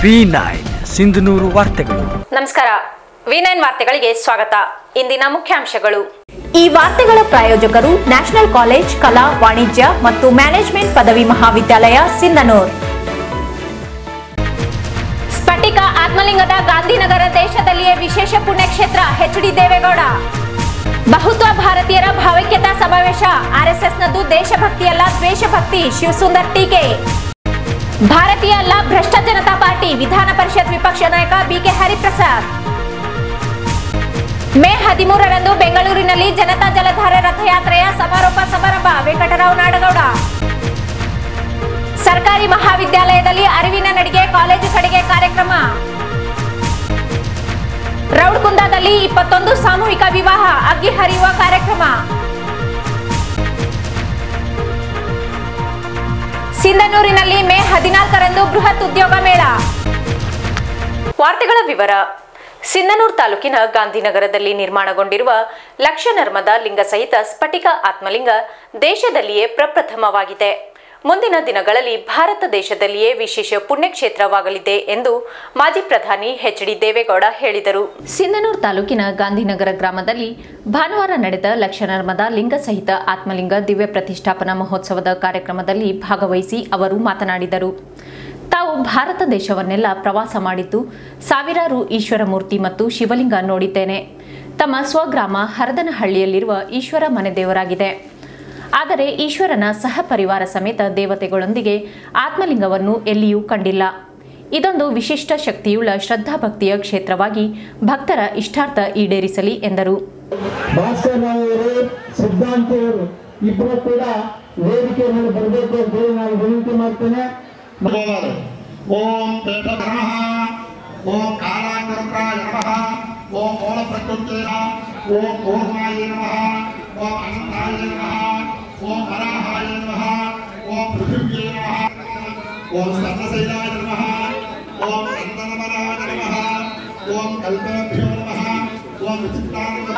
V nine Sindhanur ವಾರ್ತೆಗಳು ನಮಸ್ಕಾರ V nine ವಾರ್ತೆಗಳಿಗೆ ಸ್ವಾಗತ ಇಂದಿನ ಮುಖ್ಯಾಂಶಗಳು ಈ ವಾರ್ತೆಗಳ ಪ್ರಾಯೋಜಕರು ನ್ಯಾಷನಲ್ ಕಾಲೇಜ್ ಕಲಾ ವಾಣಿಜ್ಯ ಮತ್ತು ಮ್ಯಾನೇಜ್ಮೆಂಟ್ ಪದವಿ ಮಹಾವಿದ್ಯಾಲಯ ಸಿಂಧನೂರ್ ಸ್ಫಟಿಕ ಆತ್ಮಲಿಂಗದ ಗಾಂಧಿನಗರ ದೇಶದಲ್ಲಿಯೇ ವಿಶೇಷ ಪುಣ್ಯಕ್ಷೇತ್ರ ಎಚ್ ಡಿ ದೇವೇಗೌಡ ಬಹುತ್ವ ಭಾರತೀಯರ ಭಾವೈಕ್ಯತಾ ಸಮಾವೇಶ ಆರ್ಎಸ್ಎಸ್ನದ್ದು ದೇಶಭಕ್ತಿಯಲ್ಲ ದ್ವೇಷಭಕ್ತಿ ಶಿವಸುಂದರ್ ಟೀಕೆ ಭಾರತೀಯ ಅಲ್ಲ ಭ್ರಷ್ಟ ಜನತಾ ಪಾರ್ಟಿ ವಿಧಾನ ಪರಿಷತ್ ವಿಪಕ್ಷ ನಾಯಕ ಬಿಕೆ ಹರಿಪ್ರಸಾದ್ ಮೇ ಹದಿಮೂರರಂದು ಬೆಂಗಳೂರಿನಲ್ಲಿ ಜನತಾ ಜಲಧಾರೆ ರಥಯಾತ್ರೆಯ ಸಮಾರೋಪ ಸಮಾರಂಭ ವೆಂಕಟರಾವ್ ನಾಡಗೌಡ ಸರ್ಕಾರಿ ಮಹಾವಿದ್ಯಾಲಯದಲ್ಲಿ ಅರಿವಿನ ನಡಿಗೆ ಕಾಲೇಜು ಕಡೆಗೆ ಕಾರ್ಯಕ್ರಮ ರೌಡ್ಕುಂದದಲ್ಲಿ ಇಪ್ಪತ್ತೊಂದು ಸಾಮೂಹಿಕ ವಿವಾಹ ಅಗ್ಗಿ ಹರಿಯುವ ಕಾರ್ಯಕ್ರಮ ಸಿಂಧನೂರಿನಲ್ಲಿ ಮೇ ಹದಿನಾಲ್ಕರಂದು ಬೃಹತ್ ಉದ್ಯೋಗ ಮೇಳ ವಾರ್ತೆಗಳ ವಿವರ ಸಿಂಧನೂರು ತಾಲೂಕಿನ ಗಾಂಧಿನಗರದಲ್ಲಿ ನಿರ್ಮಾಣಗೊಂಡಿರುವ ಲಕ್ಷ ನರ್ಮದ ಲಿಂಗ ಸಹಿತ ಸ್ಫಟಿಕ ಆತ್ಮಲಿಂಗ ದೇಶದಲ್ಲಿಯೇ ಪ್ರಪ್ರಥಮವಾಗಿದೆ ಮುಂದಿನ ದಿನಗಳಲ್ಲಿ ಭಾರತ ದೇಶದಲ್ಲಿಯೇ ವಿಶೇಷ ಪುಣ್ಯಕ್ಷೇತ್ರವಾಗಲಿದೆ ಎಂದು ಮಾಜಿ ಪ್ರಧಾನಿ ಎಚ್ ಡಿ ದೇವೇಗೌಡ ಹೇಳಿದರು ಸಿಂಧನೂರು ತಾಲೂಕಿನ ಗಾಂಧಿನಗರ ಗ್ರಾಮದಲ್ಲಿ ಭಾನುವಾರ ನಡೆದ ಲಕ್ಷ ನರ್ಮದ ಲಿಂಗ ಸಹಿತ ಆತ್ಮಲಿಂಗ ದಿವ್ಯ ಪ್ರತಿಷ್ಠಾಪನಾ ಮಹೋತ್ಸವದ ಕಾರ್ಯಕ್ರಮದಲ್ಲಿ ಭಾಗವಹಿಸಿ ಅವರು ಮಾತನಾಡಿದರು ತಾವು ಭಾರತ ದೇಶವನ್ನೆಲ್ಲ ಪ್ರವಾಸ ಮಾಡಿದ್ದು ಸಾವಿರಾರು ಈಶ್ವರ ಮೂರ್ತಿ ಮತ್ತು ಶಿವಲಿಂಗ ನೋಡಿದ್ದೇನೆ ತಮ್ಮ ಸ್ವಗ್ರಾಮ ಹರದನಹಳ್ಳಿಯಲ್ಲಿರುವ ಈಶ್ವರ ಮನೆ ದೇವರಾಗಿದೆ ಆದರೆ ಈಶ್ವರನ ಸಹ ಪರಿವಾರ ಸಮೇತ ದೇವತೆಗಳೊಂದಿಗೆ ಆತ್ಮಲಿಂಗವನ್ನು ಎಲ್ಲಿಯೂ ಕಂಡಿಲ್ಲ ಇದೊಂದು ವಿಶಿಷ್ಟ ಶಕ್ತಿಯುಳ್ಳ ಶ್ರದ್ಧಾಭಕ್ತಿಯ ಕ್ಷೇತ್ರವಾಗಿ ಭಕ್ತರ ಇಷ್ಟಾರ್ಥ ಈಡೇರಿಸಲಿ ಎಂದರು ಭಾಸ್ಕರ್ ಅವರು ಸಿದ್ಧಾಂತ ಅವರು ಇಬ್ಬರು ಕೂಡ ವೇದಿಕೆ ಮೇಲೆ ಬರಬೇಕು ಅಂತ ಹೇಳಿ ನಾನು ವಿನಂತಿ ಮಾಡ್ತೇನೆ ಓಂ ಪೇಟ ನಮಃ ಓಂ ಕಾಲಾಂತರಾಯ ನಮಃ ಓಂ ಮೂಲ ಪ್ರಕೃತಿಯ ಓಂ ಕೂರ್ಮಾಯ ನಮಃ ಓಂ ಅನಂತಾಯ ನಮಃ ಓಂ ವರಾಹಾಯ ನಮಃ ಓಂ ಪೃಥಿವ್ಯೈ ನಮಃ ಓಂ ಸರ್ವಶೈಲಾಯ ನಮಃ ಓಂ ಚಂದನಮನಾಯ ನಮಃ ಓಂ ಕಲ್ಪೇಭ್ಯೋ ನಮಃ ಓಂ ವಿಚಿತ್ತಾಯ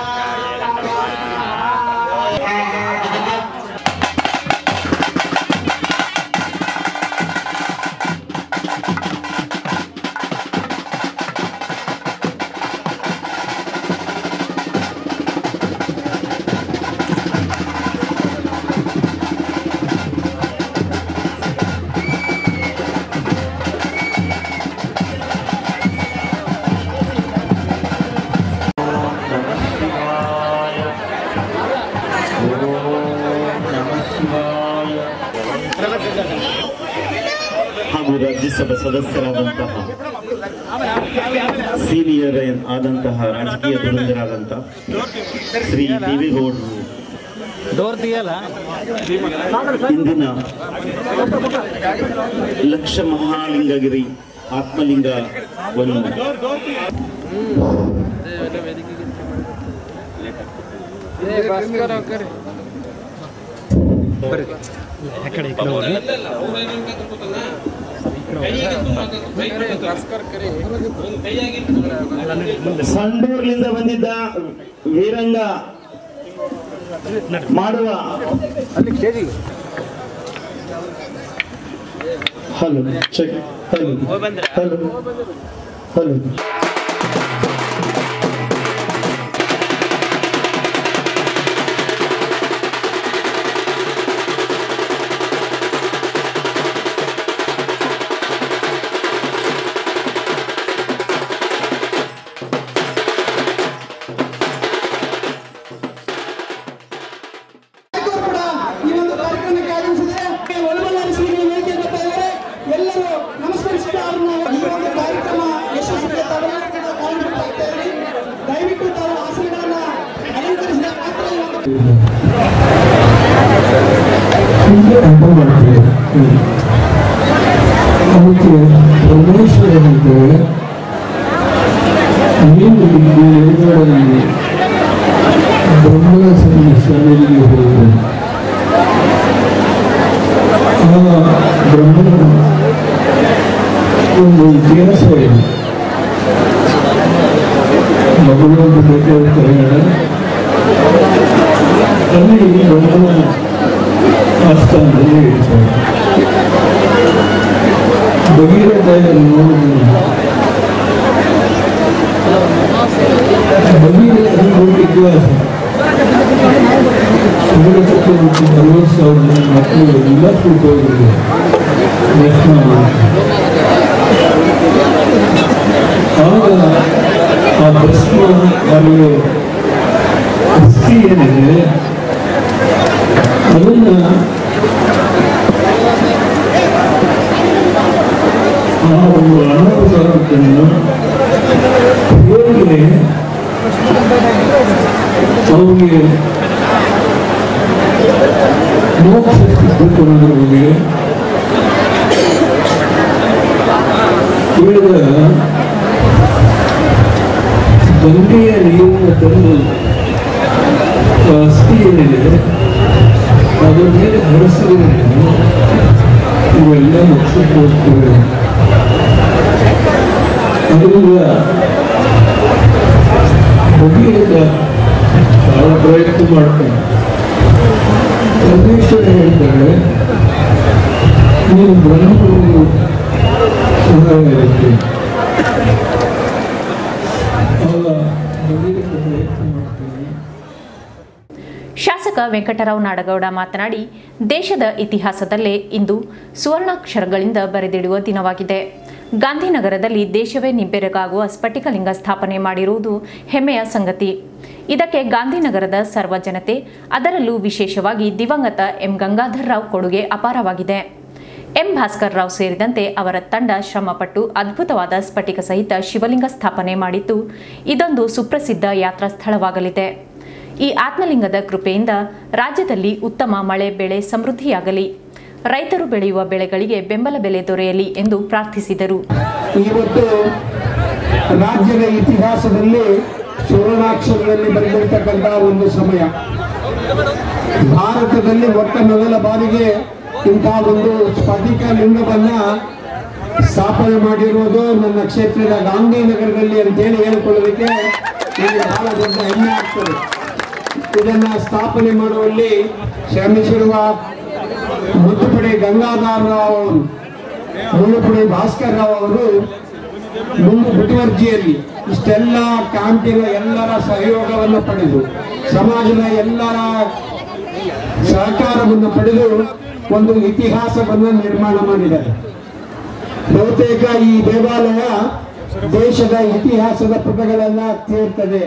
ಹಾಗೂ ರಾಜ್ಯಸಭಾ ಸದಸ್ಯರಾದಂತಹ ಸೀನಿಯರ್ ಆದಂತಹ ರಾಜಕೀಯ ಧುರಂಧರಾದಂತಹ ಶ್ರೀ ದೇವೇಗೌಡರು ಇಂದಿನ ಲಕ್ಷ ಮಹಾಲಿಂಗಗಿರಿ ಆತ್ಮಲಿಂಗವನ್ನು ಸಂಡೂರ್ಲಿಂದ ಬಂದಿದ್ದ ವೀರಂಗ ಮಾಡುವ hello check hello hello hello ಕೂಡ ಈ ಒಂದು ಕಾರ್ಯಕ್ರಮಕ್ಕೆ ಆಗಮಿಸಿದೆ ಒಳಬಳ್ಳಾರಿಸಲಿಗೆ ವೇದಿಕೆ ಬರ್ತಾ ಇದ್ದಾರೆ ಎಲ್ಲರೂ ನಮಸ್ಕರಿಸುತ್ತಾ ಅವ್ರನ್ನ ಈ ಒಂದು ಕಾರ್ಯಕ್ರಮ ಯಶಸ್ವಿಗೆ ತಾವೆಲ್ಲರೂ ಕೂಡ ಕಾರಣರಾಗ್ತಾ ಇದ್ದಾರೆ ದಯವಿಟ್ಟು ತಾವು ಆಸನಗಳನ್ನ ಅಲಂಕರಿಸಿದ ಮಾತ್ರ ಈ ಒಂದು ಅದಕ್ಕೆ ಪರಮೇಶ್ವರನಿಗೆ ನೀನು ಇಲ್ಲಿ ಎದುರಲ್ಲಿ ಬ್ರಹ್ಮನ ಸನ್ನಿಧಿಗೆ ಹೋದರೆ ಆ ಬ್ರಹ್ಮನ ಒಂದು ಇತಿಹಾಸ ಇದೆ ಮಗುವಂತ ಬೇಕಾದ ಅಲ್ಲಿ ಬ್ರಹ್ಮನ ಆಸ್ಥಾನದಲ್ಲಿ ಇರ್ತಾರೆ ಭಗೀರಥೆಯನ್ನು ನೋಡಿದ್ದೀನಿ ಭಗೀರಥ ಇತಿಹಾಸ ಕನ್ನಡ ಚಕ್ರವರ್ತಿ ನಲವತ್ತು ಸಾವಿರ ಜನ ಮಕ್ಕಳು ಎಲ್ಲ ಕೂತೋಗಿದ್ರು ದರ್ಶನ ಮಾಡಿ ಆಗ ಆ ಭಸ್ಮ ಅಲ್ಲಿ ಅಸ್ಥಿ ಏನಿದೆ ಅದನ್ನ ಆ ಒಂದು ಅನಾಹುತವನ್ನು ಹೇಗೆ ಅವರಿಗೆ ಮೋಕ್ಷ ಸಿಗಬೇಕು ಅನ್ನೋದ್ರ ಬಗ್ಗೆ ಹೇಳಿದ ಗಂಗೆಯ ನೀರಿನ ತಂದು ಆ ಅಸ್ಥಿ ಏನಿದೆ ಅದರ ಮೇಲೆ ಹರಿಸಿದ್ರೆ ಇವೆಲ್ಲ ಮೋಕ್ಷಕ್ಕೆ ಹೋಗ್ತವೆ ಅದರಿಂದ ಭಗೀರಥ ಬಹಳ ಪ್ರಯತ್ನ ಮಾಡ್ತಾನೆ ಪರಮೇಶ್ವರ ಹೇಳ್ತಾರೆ ನೀನು ಬ್ರಹ್ಮಗುರು ಸಹಾಯ ಇರುತ್ತೆ ಆಗ ಭಗೀರಥ ಪ್ರಯತ್ನ ಮಾಡ್ತಾನೆ ಶಾಸಕ ವೆಂಕಟರಾವ್ ನಾಡಗೌಡ ಮಾತನಾಡಿ ದೇಶದ ಇತಿಹಾಸದಲ್ಲೇ ಇಂದು ಸುವರ್ಣಾಕ್ಷರಗಳಿಂದ ಬರೆದಿಡುವ ದಿನವಾಗಿದೆ ಗಾಂಧಿನಗರದಲ್ಲಿ ದೇಶವೇ ನಿಬ್ಬೆರಗಾಗುವ ಸ್ಫಟಿಕಲಿಂಗ ಸ್ಥಾಪನೆ ಮಾಡಿರುವುದು ಹೆಮ್ಮೆಯ ಸಂಗತಿ ಇದಕ್ಕೆ ಗಾಂಧಿನಗರದ ಸರ್ವ ಜನತೆ ಅದರಲ್ಲೂ ವಿಶೇಷವಾಗಿ ದಿವಂಗತ ಎಂ ಗಂಗಾಧರ್ ರಾವ್ ಕೊಡುಗೆ ಅಪಾರವಾಗಿದೆ ಎಂ ಭಾಸ್ಕರ್ ರಾವ್ ಸೇರಿದಂತೆ ಅವರ ತಂಡ ಶ್ರಮಪಟ್ಟು ಅದ್ಭುತವಾದ ಸ್ಫಟಿಕ ಸಹಿತ ಶಿವಲಿಂಗ ಸ್ಥಾಪನೆ ಮಾಡಿದ್ದು ಇದೊಂದು ಸುಪ್ರಸಿದ್ಧ ಯಾತ್ರಾ ಸ್ಥಳವಾಗಲಿದೆ ಈ ಆತ್ಮಲಿಂಗದ ಕೃಪೆಯಿಂದ ರಾಜ್ಯದಲ್ಲಿ ಉತ್ತಮ ಮಳೆ ಬೆಳೆ ಸಮೃದ್ಧಿಯಾಗಲಿ ರೈತರು ಬೆಳೆಯುವ ಬೆಳೆಗಳಿಗೆ ಬೆಂಬಲ ಬೆಲೆ ದೊರೆಯಲಿ ಎಂದು ಪ್ರಾರ್ಥಿಸಿದರು ಇವತ್ತು ರಾಜ್ಯದ ಇತಿಹಾಸದಲ್ಲಿ ಸುವರ್ಣಾಕ್ಷರದಲ್ಲಿ ಬರೆದಿರ್ತಕ್ಕಂಥ ಒಂದು ಸಮಯ ಭಾರತದಲ್ಲಿ ಮೊಟ್ಟ ಮೊದಲ ಬಾರಿಗೆ ಇಂತಹ ಒಂದು ಸ್ಫಟಿಕ ಲಿಂಗವನ್ನ ಸ್ಥಾಪನೆ ಮಾಡಿರುವುದು ನನ್ನ ಕ್ಷೇತ್ರದ ಗಾಂಧಿನಗರದಲ್ಲಿ ಅಂತೇಳಿ ಹೇಳಿಕೊಳ್ಳೋದಕ್ಕೆ ನನಗೆ ಬಹಳ ದೊಡ್ಡ ಹೆಮ್ಮೆ ಆಗ್ತದೆ ಇದನ್ನ ಸ್ಥಾಪನೆ ಮಾಡುವಲ್ಲಿ ಶ್ರಮಿಸಿರುವ ಮುತ್ತುಪಡಿ ಗಂಗಾಧರ ರಾವ್ ಅವರು ಮುಳ್ಳುಪುಡಿ ಭಾಸ್ಕರ್ ರಾವ್ ಅವರು ಮುಂದೆ ಮುತುವರ್ಜಿಯಲ್ಲಿ ಇಷ್ಟೆಲ್ಲ ಕ್ಯಾಂಪಿನ ಎಲ್ಲರ ಸಹಯೋಗವನ್ನು ಪಡೆದು ಸಮಾಜದ ಎಲ್ಲರ ಸಹಕಾರವನ್ನು ಪಡೆದು ಒಂದು ಇತಿಹಾಸವನ್ನು ನಿರ್ಮಾಣ ಮಾಡಿದ್ದಾರೆ ಬಹುತೇಕ ಈ ದೇವಾಲಯ ದೇಶದ ಇತಿಹಾಸದ ಪುಟಗಳನ್ನ ಸೇರ್ತದೆ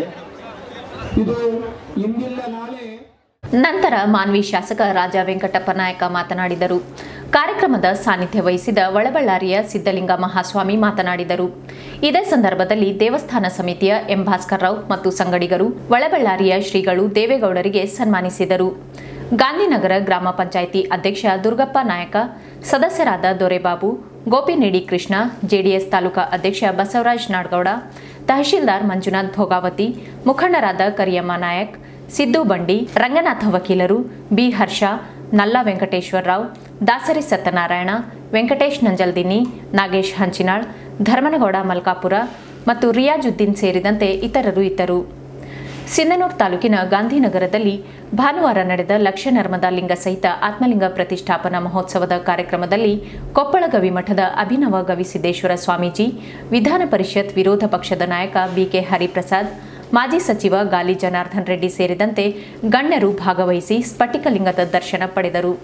ಇದು ಇಂದಿಲ್ಲ ನಾಳೆ ನಂತರ ಮಾನ್ವಿ ಶಾಸಕ ರಾಜ ವೆಂಕಟಪ್ಪ ನಾಯಕ ಮಾತನಾಡಿದರು ಕಾರ್ಯಕ್ರಮದ ಸಾನ್ನಿಧ್ಯ ವಹಿಸಿದ ಒಳಬಳ್ಳಾರಿಯ ಸಿದ್ದಲಿಂಗ ಮಹಾಸ್ವಾಮಿ ಮಾತನಾಡಿದರು ಇದೇ ಸಂದರ್ಭದಲ್ಲಿ ದೇವಸ್ಥಾನ ಸಮಿತಿಯ ಎಂ ಭಾಸ್ಕರ್ ರಾವ್ ಮತ್ತು ಸಂಗಡಿಗರು ಒಳಬಳ್ಳಾರಿಯ ಶ್ರೀಗಳು ದೇವೇಗೌಡರಿಗೆ ಸನ್ಮಾನಿಸಿದರು ಗಾಂಧಿನಗರ ಗ್ರಾಮ ಪಂಚಾಯಿತಿ ಅಧ್ಯಕ್ಷ ದುರ್ಗಪ್ಪ ನಾಯಕ ಸದಸ್ಯರಾದ ದೊರೆಬಾಬು ಗೋಪಿನೇಡಿ ಕೃಷ್ಣ ಜೆಡಿಎಸ್ ತಾಲೂಕಾ ಅಧ್ಯಕ್ಷ ಬಸವರಾಜ್ ನಾಡ್ಗೌಡ ತಹಶೀಲ್ದಾರ್ ಮಂಜುನಾಥ್ ಭೋಗಾವತಿ ಮುಖಂಡರಾದ ಕರಿಯಮ್ಮ ನಾಯಕ್ ಸಿದ್ದು ಬಂಡಿ ರಂಗನಾಥ ವಕೀಲರು ಬಿ ಹರ್ಷ ನಲ್ಲ ವೆಂಕಟೇಶ್ವರ ರಾವ್ ದಾಸರಿ ಸತ್ಯನಾರಾಯಣ ವೆಂಕಟೇಶ್ ನಂಜಲ್ದಿನಿ ನಾಗೇಶ್ ಹಂಚಿನಾಳ್ ಧರ್ಮನಗೌಡ ಮಲ್ಕಾಪುರ ಮತ್ತು ರಿಯಾಜುದ್ದೀನ್ ಸೇರಿದಂತೆ ಇತರರು ಇದ್ದರು ಸಿಂಧನೂರು ತಾಲೂಕಿನ ಗಾಂಧಿನಗರದಲ್ಲಿ ಭಾನುವಾರ ನಡೆದ ಲಕ್ಷ ನರ್ಮದಾ ಲಿಂಗ ಸಹಿತ ಆತ್ಮಲಿಂಗ ಪ್ರತಿಷ್ಠಾಪನಾ ಮಹೋತ್ಸವದ ಕಾರ್ಯಕ್ರಮದಲ್ಲಿ ಕೊಪ್ಪಳ ಗವಿಮಠದ ಅಭಿನವ ಗವಿಸಿದ್ದೇಶ್ವರ ಸ್ವಾಮೀಜಿ ವಿಧಾನ ಪರಿಷತ್ ವಿರೋಧ ಪಕ್ಷದ ನಾಯಕ ಬಿಕೆ ಹರಿಪ್ರಸಾದ್ ಮಾಜಿ ಸಚಿವ ಗಾಲಿ ಜನಾರ್ದನ್ ರೆಡ್ಡಿ ಸೇರಿದಂತೆ ಗಣ್ಯರು ಭಾಗವಹಿಸಿ ಸ್ಫಟಿಕಲಿಂಗದ ದರ್ಶನ ಪಡೆದರು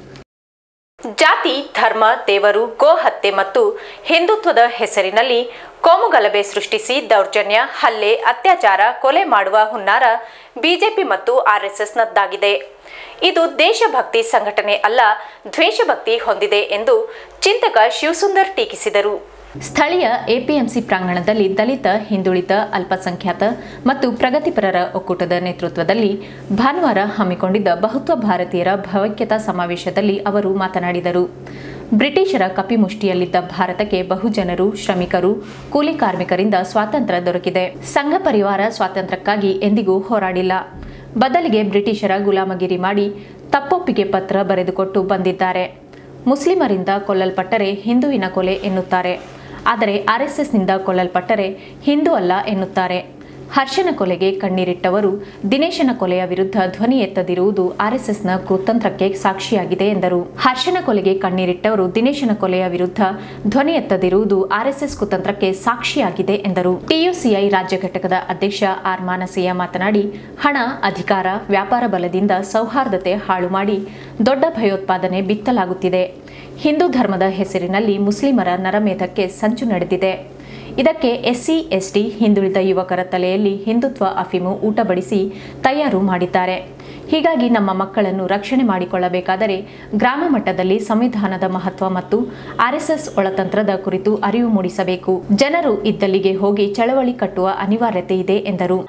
ಜಾತಿ ಧರ್ಮ ದೇವರು ಗೋ ಹತ್ಯೆ ಮತ್ತು ಹಿಂದುತ್ವದ ಹೆಸರಿನಲ್ಲಿ ಕೋಮುಗಲಭೆ ಸೃಷ್ಟಿಸಿ ದೌರ್ಜನ್ಯ ಹಲ್ಲೆ ಅತ್ಯಾಚಾರ ಕೊಲೆ ಮಾಡುವ ಹುನ್ನಾರ ಬಿಜೆಪಿ ಮತ್ತು ಆರ್ಎಸ್ಎಸ್ನದ್ದಾಗಿದೆ ಇದು ದೇಶಭಕ್ತಿ ಸಂಘಟನೆ ಅಲ್ಲ ದ್ವೇಷಭಕ್ತಿ ಹೊಂದಿದೆ ಎಂದು ಚಿಂತಕ ಶಿವಸುಂದರ್ ಟೀಕಿಸಿದರು ಸ್ಥಳೀಯ ಎಪಿಎಂಸಿ ಪ್ರಾಂಗಣದಲ್ಲಿ ದಲಿತ ಹಿಂದುಳಿದ ಅಲ್ಪಸಂಖ್ಯಾತ ಮತ್ತು ಪ್ರಗತಿಪರರ ಒಕ್ಕೂಟದ ನೇತೃತ್ವದಲ್ಲಿ ಭಾನುವಾರ ಹಮ್ಮಿಕೊಂಡಿದ್ದ ಬಹುತ್ವ ಭಾರತೀಯರ ಭಾವೈಕ್ಯತಾ ಸಮಾವೇಶದಲ್ಲಿ ಅವರು ಮಾತನಾಡಿದರು ಬ್ರಿಟಿಷರ ಕಪಿಮುಷ್ಟಿಯಲ್ಲಿದ್ದ ಭಾರತಕ್ಕೆ ಬಹುಜನರು ಶ್ರಮಿಕರು ಕೂಲಿ ಕಾರ್ಮಿಕರಿಂದ ಸ್ವಾತಂತ್ರ್ಯ ದೊರಕಿದೆ ಸಂಘ ಪರಿವಾರ ಸ್ವಾತಂತ್ರ್ಯಕ್ಕಾಗಿ ಎಂದಿಗೂ ಹೋರಾಡಿಲ್ಲ ಬದಲಿಗೆ ಬ್ರಿಟಿಷರ ಗುಲಾಮಗಿರಿ ಮಾಡಿ ತಪ್ಪೊಪ್ಪಿಗೆ ಪತ್ರ ಬರೆದುಕೊಟ್ಟು ಬಂದಿದ್ದಾರೆ ಮುಸ್ಲಿಮರಿಂದ ಕೊಲ್ಲಲ್ಪಟ್ಟರೆ ಹಿಂದುವಿನ ಕೊಲೆ ಎನ್ನುತ್ತಾರೆ ಆದರೆ ಆರ್ಎಸ್ಎಸ್ನಿಂದ ಕೊಲ್ಲಲ್ಪಟ್ಟರೆ ಹಿಂದೂ ಅಲ್ಲ ಎನ್ನುತ್ತಾರೆ ಹರ್ಷನ ಕೊಲೆಗೆ ಕಣ್ಣೀರಿಟ್ಟವರು ದಿನೇಶನ ಕೊಲೆಯ ವಿರುದ್ಧ ಧ್ವನಿ ಎತ್ತದಿರುವುದು ಆರ್ಎಸ್ಎಸ್ನ ಕುತಂತ್ರಕ್ಕೆ ಸಾಕ್ಷಿಯಾಗಿದೆ ಎಂದರು ಹರ್ಷನ ಕೊಲೆಗೆ ಕಣ್ಣೀರಿಟ್ಟವರು ದಿನೇಶನ ಕೊಲೆಯ ವಿರುದ್ಧ ಧ್ವನಿ ಎತ್ತದಿರುವುದು ಆರ್ಎಸ್ಎಸ್ ಕುತಂತ್ರಕ್ಕೆ ಸಾಕ್ಷಿಯಾಗಿದೆ ಎಂದರು ಟಿಯುಸಿಐ ರಾಜ್ಯ ಘಟಕದ ಅಧ್ಯಕ್ಷ ಆರ್ ಮಾನಸಯ್ಯ ಮಾತನಾಡಿ ಹಣ ಅಧಿಕಾರ ವ್ಯಾಪಾರ ಬಲದಿಂದ ಸೌಹಾರ್ದತೆ ಹಾಳು ಮಾಡಿ ದೊಡ್ಡ ಭಯೋತ್ಪಾದನೆ ಬಿತ್ತಲಾಗುತ್ತಿದೆ ಹಿಂದೂ ಧರ್ಮದ ಹೆಸರಿನಲ್ಲಿ ಮುಸ್ಲಿಮರ ನರಮೇಧಕ್ಕೆ ಸಂಚು ನಡೆದಿದೆ ಇದಕ್ಕೆ ಎಸ್ಸಿ ಎಸ್ಟಿ ಹಿಂದುಳಿದ ಯುವಕರ ತಲೆಯಲ್ಲಿ ಹಿಂದುತ್ವ ಅಫೀಮು ಊಟ ಬಡಿಸಿ ತಯಾರು ಮಾಡಿದ್ದಾರೆ ಹೀಗಾಗಿ ನಮ್ಮ ಮಕ್ಕಳನ್ನು ರಕ್ಷಣೆ ಮಾಡಿಕೊಳ್ಳಬೇಕಾದರೆ ಗ್ರಾಮ ಮಟ್ಟದಲ್ಲಿ ಸಂವಿಧಾನದ ಮಹತ್ವ ಮತ್ತು ಆರ್ಎಸ್ಎಸ್ ಒಳತಂತ್ರದ ಕುರಿತು ಅರಿವು ಮೂಡಿಸಬೇಕು ಜನರು ಇದ್ದಲ್ಲಿಗೆ ಹೋಗಿ ಚಳವಳಿ ಕಟ್ಟುವ ಅನಿವಾರ್ಯತೆ ಇದೆ ಎಂದರು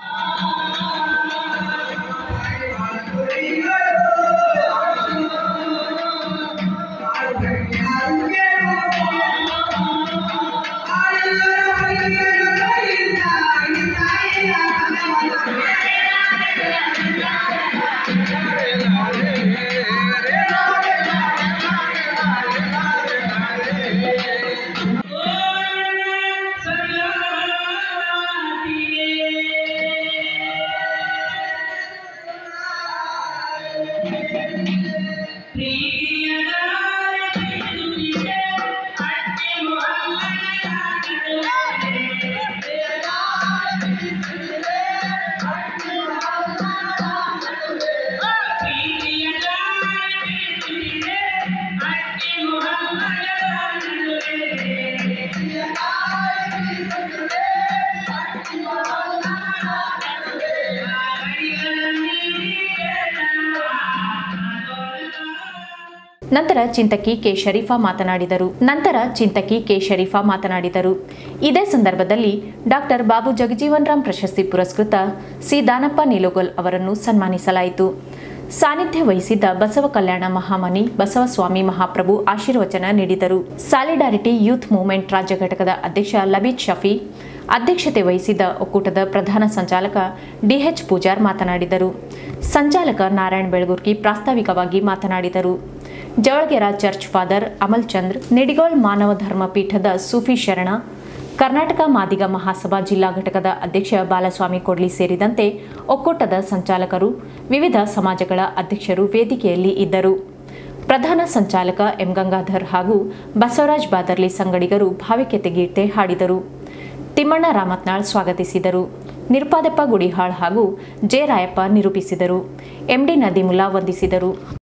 ನಂತರ ಚಿಂತಕಿ ಕೆ ಶರೀಫಾ ಮಾತನಾಡಿದರು ನಂತರ ಚಿಂತಕಿ ಕೆ ಶರೀಫಾ ಮಾತನಾಡಿದರು ಇದೇ ಸಂದರ್ಭದಲ್ಲಿ ಡಾಕ್ಟರ್ ಬಾಬು ಜಗಜೀವನ್ ರಾಮ್ ಪ್ರಶಸ್ತಿ ಪುರಸ್ಕೃತ ಸಿ ದಾನಪ್ಪ ನಿಲೋಗಲ್ ಅವರನ್ನು ಸನ್ಮಾನಿಸಲಾಯಿತು ಸಾನ್ನಿಧ್ಯ ವಹಿಸಿದ್ದ ಬಸವ ಕಲ್ಯಾಣ ಮಹಾಮನಿ ಬಸವಸ್ವಾಮಿ ಮಹಾಪ್ರಭು ಆಶೀರ್ವಚನ ನೀಡಿದರು ಸಾಲಿಡಾರಿಟಿ ಯೂತ್ ಮೂವ್ಮೆಂಟ್ ರಾಜ್ಯ ಘಟಕದ ಅಧ್ಯಕ್ಷ ಲಬೀದ್ ಶಫಿ ಅಧ್ಯಕ್ಷತೆ ವಹಿಸಿದ್ದ ಒಕ್ಕೂಟದ ಪ್ರಧಾನ ಸಂಚಾಲಕ ಡಿಎಚ್ ಪೂಜಾರ್ ಮಾತನಾಡಿದರು ಸಂಚಾಲಕ ನಾರಾಯಣ್ ಬೆಳಗುರ್ಕಿ ಪ್ರಾಸ್ತಾವಿಕವಾಗಿ ಮಾತನಾಡಿದರು ಜವಳಗೆರ ಚರ್ಚ್ ಫಾದರ್ ಅಮಲ್ ಚಂದ್ರ ನಿಡಿಗೋಳ್ ಮಾನವ ಧರ್ಮ ಪೀಠದ ಸೂಫಿ ಶರಣ ಕರ್ನಾಟಕ ಮಾದಿಗ ಮಹಾಸಭಾ ಜಿಲ್ಲಾ ಘಟಕದ ಅಧ್ಯಕ್ಷ ಬಾಲಸ್ವಾಮಿ ಕೊಡ್ಲಿ ಸೇರಿದಂತೆ ಒಕ್ಕೂಟದ ಸಂಚಾಲಕರು ವಿವಿಧ ಸಮಾಜಗಳ ಅಧ್ಯಕ್ಷರು ವೇದಿಕೆಯಲ್ಲಿ ಇದ್ದರು ಪ್ರಧಾನ ಸಂಚಾಲಕ ಎಂ ಗಂಗಾಧರ್ ಹಾಗೂ ಬಸವರಾಜ್ ಬಾದರ್ಲಿ ಸಂಗಡಿಗರು ಭಾವಿಕೆತೆ ಗೀತೆ ಹಾಡಿದರು ತಿಮ್ಮಣ್ಣ ರಾಮತ್ನಾಳ್ ಸ್ವಾಗತಿಸಿದರು ನಿರುಪಾದಪ್ಪ ಗುಡಿಹಾಳ್ ಹಾಗೂ ಜೆ ರಾಯಪ್ಪ ನಿರೂಪಿಸಿದರು ಎಂಡಿ ನದಿಮುಲ್ಲಾ ವಂದಿಸಿದರು